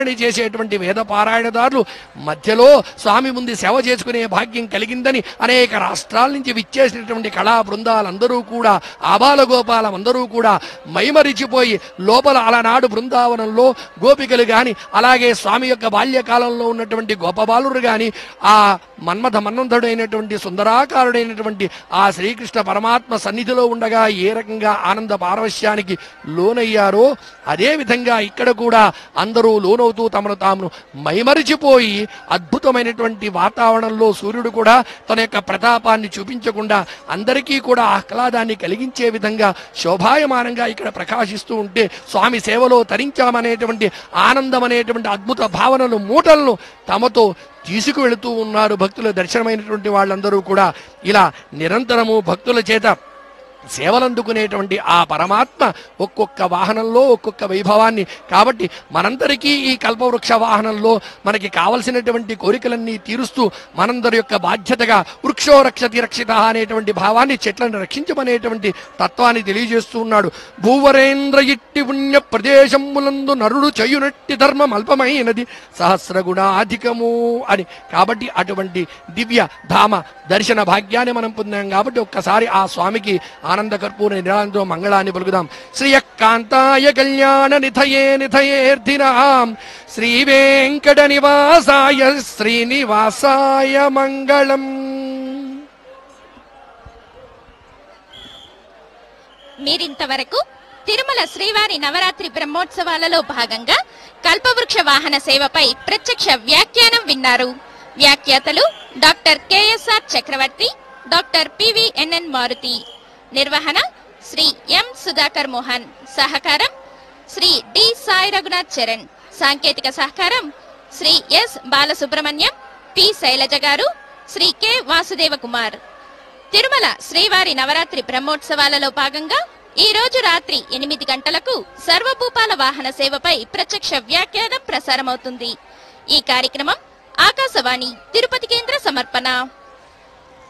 చేసేటువంటి వేద పారాయణదారులు మధ్యలో స్వామి ముందు సేవ చేసుకునే భాగ్యం కలిగిందని అనేక రాష్ట్రాల నుంచి విచ్చేసినటువంటి కళా బృందాలందరూ కూడా ఆబాల గోపాలం అందరూ కూడా మైమరిచిపోయి లోపల అలనాడు బృందావనంలో గోపికలు గాని అలాగే స్వామి యొక్క బాల్యకాలంలో ఉన్నటువంటి గోపబాలురు గాని ఆ మన్మథ మన్మంతుడైనటువంటి సుందరాకారుడైనటువంటి ఆ శ్రీకృష్ణ పరమాత్మ సన్నిధిలో ఉండగా ఏ రకంగా ఆనంద పారవశ్యానికి లోనయ్యారో అదే విధంగా ఇక్కడ కూడా అందరూ లోనవుతూ తమను తాము మైమరిచిపోయి అద్భుతమైనటువంటి వాతావరణంలో సూర్యుడు కూడా తన యొక్క ప్రతాపాన్ని చూపించకుండా అందరికీ కూడా ఆహ్లాదాన్ని కలిగించే విధంగా శోభాయమానంగా ఇక్కడ ప్రకాశిస్తూ ఉంటే స్వామి సేవలో తరించామనేటువంటి ఆనందం అనేటువంటి అద్భుత భావనలు మూటలను తమతో తీసుకువెళుతూ ఉన్నారు భక్తుల దర్శనమైనటువంటి వాళ్ళందరూ కూడా ఇలా నిరంతరము భక్తుల చేత సేవలందుకునేటువంటి ఆ పరమాత్మ ఒక్కొక్క వాహనంలో ఒక్కొక్క వైభవాన్ని కాబట్టి మనందరికీ ఈ కల్పవృక్ష వాహనంలో మనకి కావలసినటువంటి కోరికలన్నీ తీరుస్తూ మనందరి యొక్క బాధ్యతగా వృక్షో రక్షతి రక్షిత అనేటువంటి భావాన్ని చెట్లను రక్షించమనేటువంటి తత్వాన్ని తెలియజేస్తూ ఉన్నాడు భూవరేంద్ర ఇట్టి పుణ్య ప్రదేశములందు నరుడు చేయునట్టి ధర్మం అల్పమైనది సహస్రగుణాధికము అని కాబట్టి అటువంటి దివ్య ధామ దర్శన భాగ్యాన్ని మనం పొందాం కాబట్టి ఒక్కసారి ఆ స్వామికి ఆనంద కర్పూర నిరాంతో మంగళాన్ని పలుకుదాం శ్రీయకాంతాయ కళ్యాణ నిథయే నిథయేర్ధినాం శ్రీ వెంకట నివాసాయ శ్రీనివాసాయ మంగళం మీరింతవరకు తిరుమల శ్రీవారి నవరాత్రి బ్రహ్మోత్సవాలలో భాగంగా కల్పవృక్ష వాహన సేవపై ప్రత్యక్ష వ్యాఖ్యానం విన్నారు వ్యాఖ్యాతలు doctor KSR Chakravarthi doctor PVNN Maruthi నిర్వహణ శ్రీ ఎం సుధాకర్ మోహన్ సహకారం శ్రీ డి సాయి రఘునాథ్ చరణ్ సాంకేతిక సహకారం Shri S Balasubrahmanyam P Sailaja garu Shri K Vasudeva Kumar Tirumala శ్రీవారి నవరాత్రి బ్రహ్మోత్సవాలలో భాగంగా ఈ రోజు రాత్రి ఎనిమిది గంటలకు సర్వభూపాల వాహన సేవపై ప్రత్యక్ష వ్యాఖ్యానం ప్రసారమవుతుంది ఈ కార్యక్రమం ఆకాశవాణి తిరుపతి కేంద్ర సమర్పణ